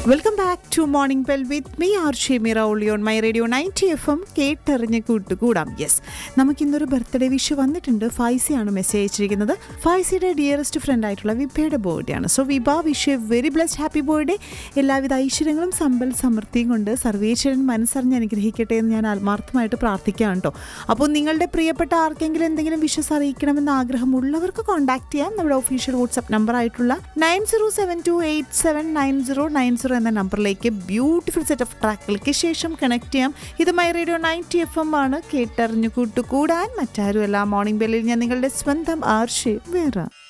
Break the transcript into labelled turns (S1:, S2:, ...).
S1: welcome back to morning bell with me R Shemira ഒളി on my radio ninety F M കേട്ടറിഞ്ഞ് കൂട്ടുകൂടാം yes നമുക്കിന്നൊരു birthday wish വന്നിട്ടുണ്ട് ഫൈസിയാണ് message അയച്ചിരിക്കുന്നത് ഫൈസിയുടെ ഡിയറസ്റ്റ് ഫ്രണ്ട് ആയിട്ടുള്ള വിഭയുടെ ബർത്ത്ഡേ ആണ് so Vibha wish a very blessed happy birthday എല്ലാവിധ ഐശ്വര്യങ്ങളും സമ്പൽ സമൃദ്ധിയും കൊണ്ട് സർവേശ്വരൻ മനസ്സറിഞ്ഞ് അനുഗ്രഹിക്കട്ടെ എന്ന് ഞാൻ ആത്മാർത്ഥമായിട്ട് പ്രാർത്ഥിക്കുകയാണ് കേട്ടോ അപ്പോൾ നിങ്ങളുടെ പ്രിയപ്പെട്ട ആർക്കെങ്കിലും എന്തെങ്കിലും വിഷസ് അറിയിക്കണമെന്ന് ആഗ്രഹമുള്ളവർക്ക് കോൺടാക്ട് ചെയ്യാം നമ്മുടെ ഒഫീഷ്യൽ വാട്സ്ആപ്പ് നമ്പർ ആയിട്ടുള്ള nine zero seven two eight seven nine zero nine zero എന്ന നമ്പറിലേക്ക് ബ്യൂട്ടിഫുൾ സെറ്റ് ഓഫ് ട്രാക്കുകൾക്ക് ശേഷം കണക്ട് ചെയ്യാം ഇത് my radio ninety F M ആണ് കേട്ടറിഞ്ഞു കൂട്ടുകൂടാൻ മറ്റാരുമല്ല മോർണിംഗ് ബെല്ലിൽ ഞാൻ നിങ്ങളുടെ സ്വന്തം ആർഷേ വേറെ